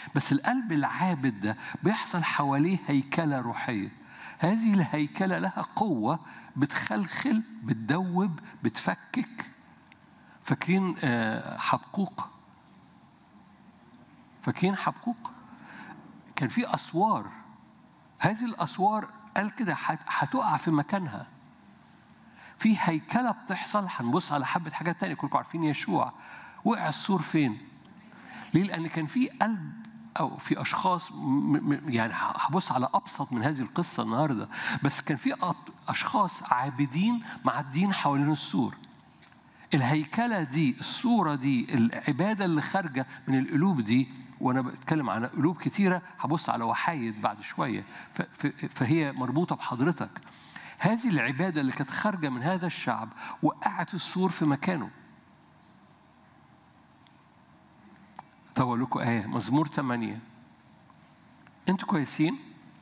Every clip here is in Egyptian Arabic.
بس القلب العابد ده بيحصل حواليه هيكلة روحية هذه الهيكلة لها قوة بتخلخل بتدوب بتفكك فاكرين آه، حبقوق فاكرين حبقوق كان في أسوار هذه الأسوار قال كده هت- هتقع في مكانها في هيكلة بتحصل هنبص على حبة حاجات تانية كلكم عارفين يشوع وقع السور فين؟ ليه؟ لأن كان في قلب أو في أشخاص م- م- يعني هبص على أبسط من هذه القصة النهاردة بس كان في أب- أشخاص عابدين معدين حوالين السور الهيكلة دي الصورة دي العبادة اللي خارجة من القلوب دي وأنا بتكلم عن قلوب كتيرة هبص على وحايد بعد شوية ف- ف- فهي مربوطة بحضرتك هذه العبادة اللي كانت خارجة من هذا الشعب وقعت السور في مكانه طب أقول لكم آية مزمور 8 أنتوا كويسين؟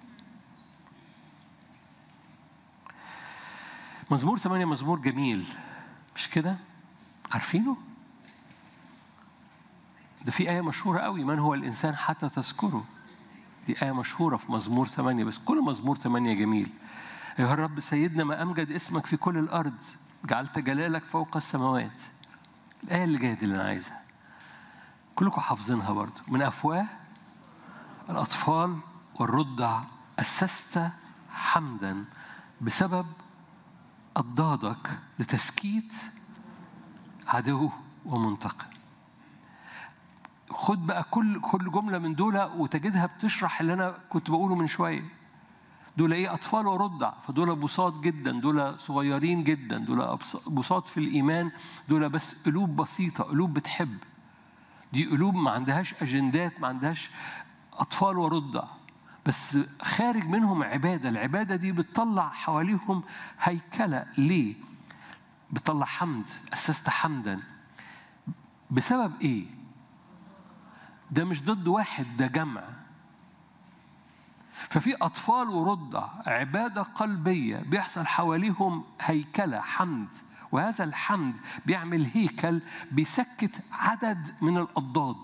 مزمور 8 مزمور جميل مش كده؟ عارفينه؟ ده في آية مشهورة قوي من هو الإنسان حتى تذكره دي آية مشهورة في مزمور 8 بس كل مزمور 8 جميل أيها الرب سيدنا ما أمجد اسمك في كل الأرض جعلت جلالك فوق السماوات الآية اللي جاية دي اللي أنا عايزها كلكم حافظينها برضو من أفواه الأطفال والرضع أسست حمدا بسبب أضدادك لتسكيت عدو ومنتقم خد بقى كل كل جملة من دول وتجدها بتشرح اللي أنا كنت بقوله من شوية دول ايه اطفال ورضع فدول بساط جدا دول صغيرين جدا دول أبس- بساط في الايمان دول بس قلوب بسيطه قلوب بتحب دي قلوب ما عندهاش اجندات ما عندهاش اطفال ورضع بس خارج منهم عباده العباده دي بتطلع حواليهم هيكله ليه بتطلع حمد اسست حمدا بسبب ايه ده مش ضد واحد ده جمع ففي أطفال ورضع عبادة قلبية بيحصل حواليهم هيكلة حمد وهذا الحمد بيعمل هيكل بيسكت عدد من الأضداد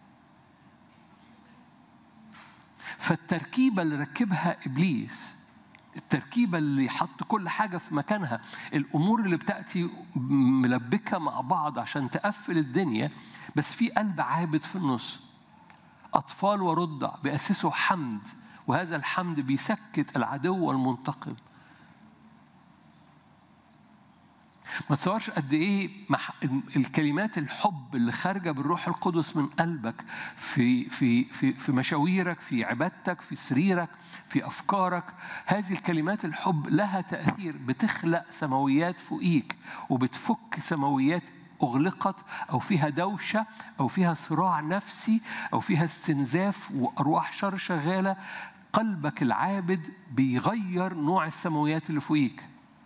فالتركيبة اللي ركبها إبليس التركيبة اللي حط كل حاجة في مكانها الأمور اللي بتأتي ملبكة مع بعض عشان تقفل الدنيا بس في قلب عابد في النص أطفال ورضع بيأسسوا حمد وهذا الحمد بيسكت العدو والمنتقم ما تصورش قد ايه مح... الكلمات الحب اللي خارجه بالروح القدس من قلبك في في في في مشاويرك في عبادتك في سريرك في افكارك هذه الكلمات الحب لها تاثير بتخلق سماويات فوقيك وبتفك سماويات اغلقت او فيها دوشه او فيها صراع نفسي او فيها استنزاف وارواح شر شغاله قلبك العابد بيغير نوع السماويات اللي فوقيك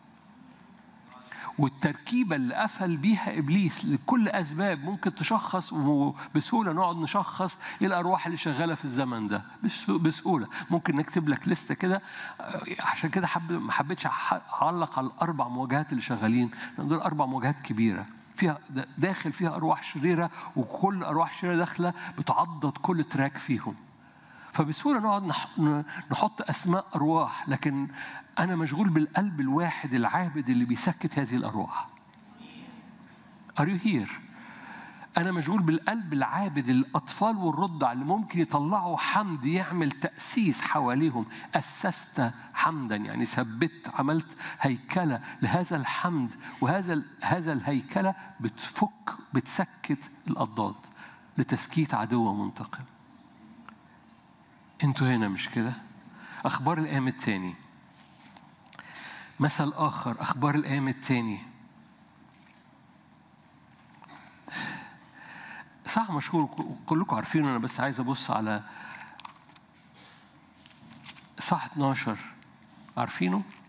والتركيبة اللي قفل بيها إبليس لكل أسباب ممكن تشخص وبسهولة نقعد نشخص إيه الأرواح اللي شغالة في الزمن ده بس- بسهولة ممكن نكتب لك لستة كده آه، عشان كده حب ما حبيتش أح- أعلق على الأربع مواجهات اللي شغالين لأن دول أربع مواجهات كبيرة فيها داخل فيها أرواح شريرة وكل أرواح شريرة داخلة بتعضد كل تراك فيهم فبسهوله نقعد نح- ن- نحط اسماء ارواح لكن انا مشغول بالقلب الواحد العابد اللي بيسكت هذه الارواح Are you here؟ أنا مشغول بالقلب العابد الأطفال والرضع اللي ممكن يطلعوا حمد يعمل تأسيس حواليهم أسست حمدا يعني ثبت عملت هيكلة لهذا الحمد وهذا ال- هذا الهيكلة بتفك بتسكت الأضداد لتسكيت عدو منتقم انتوا هنا مش كده اخبار الايام التاني مثل اخر اخبار الايام التاني صح مشهور كلكم عارفينه انا بس عايز ابص على صح 12 عارفينه